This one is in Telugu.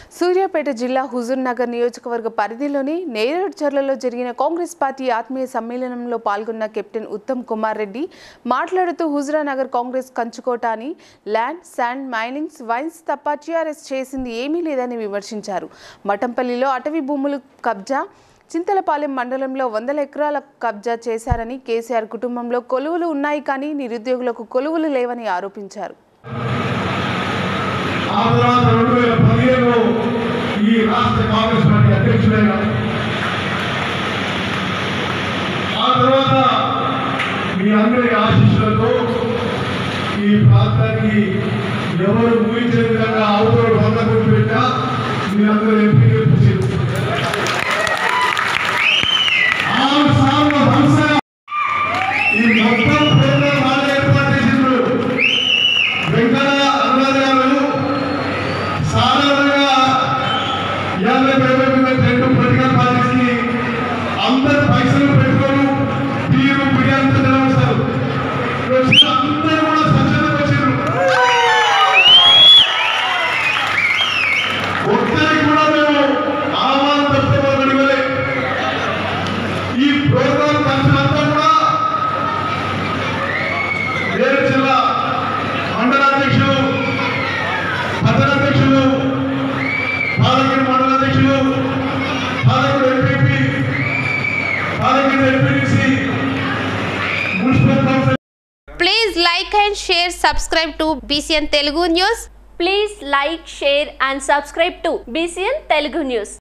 సూర్యాపేట జిల్లా హుజూర్ నగర్ నియోజకవర్గ పరిధిలోని నేరేడుచర్లలో జరిగిన కాంగ్రెస్ పార్టీ ఆత్మీయ సమ్మేళనంలో పాల్గొన్న కెప్టెన్ ఉత్తమ్ కుమార్ రెడ్డి మాట్లాడుతూ హుజూరా నగర్ కాంగ్రెస్ కంచుకోట అని ల్యాండ్ శాండ్ మైనింగ్స్ వైన్స్ తప్ప టీఆర్ఎస్ చేసింది ఏమీ లేదని విమర్శించారు మఠంపల్లిలో అటవీ భూములు కబ్జా చింతలపాలెం మండలంలో వందల ఎకరాల కబ్జా చేశారని కేసీఆర్ కుటుంబంలో కొలువులు ఉన్నాయి కానీ నిరుద్యోగులకు కొలువులు లేవని ఆరోపించారు ఆ తర్వాత రెండు వేల పదిహేనులో ఈ రాష్ట్ర కాంగ్రెస్ పార్టీ అధ్యక్షుడైన ఆ తర్వాత మీ అందరి ఆశీస్సులతో ఈ ప్రాంతానికి ఎవరు ఊహించే విధంగా అవుతోడు వంద కోట్లు పెట్టా మీరందరూ ఎంపీ గెలిపించారు ఆరు సార్లు వరుసగా ఈ మొత్తం ప్రోగ్రాం వాళ్ళే ఏర్పాటు చేసిండ్రు వెంకట అనురాధ గారు సాధారణంగా యాభై డెబ్బై మంది రెండు పొలిటికల్ పార్టీస్ కి అందరు పైసలు పెట్టుకోరు తీరు బిర్యానీతో నిలవస్తారు వచ్చిన అందరూ కూడా స్వచ్ఛతకు వచ్చారు ఒక్కరికి కూడా మేము ఆహ్వానం తప్పితే వాళ్ళు అడిగలే ఈ ప్రోగ్రాం ఖర్చులంతా కూడా వేరే జిల్లా మండలాధ్యక్షులు పట్టణాధ్యక్షులు పాలగిరి మండలాధ్యక్షులు పాలకుడు MPP Palagiri MPTC municipal council Please like and share, subscribe to BCN Telugu News. Please like, share and subscribe to BCN Telugu News.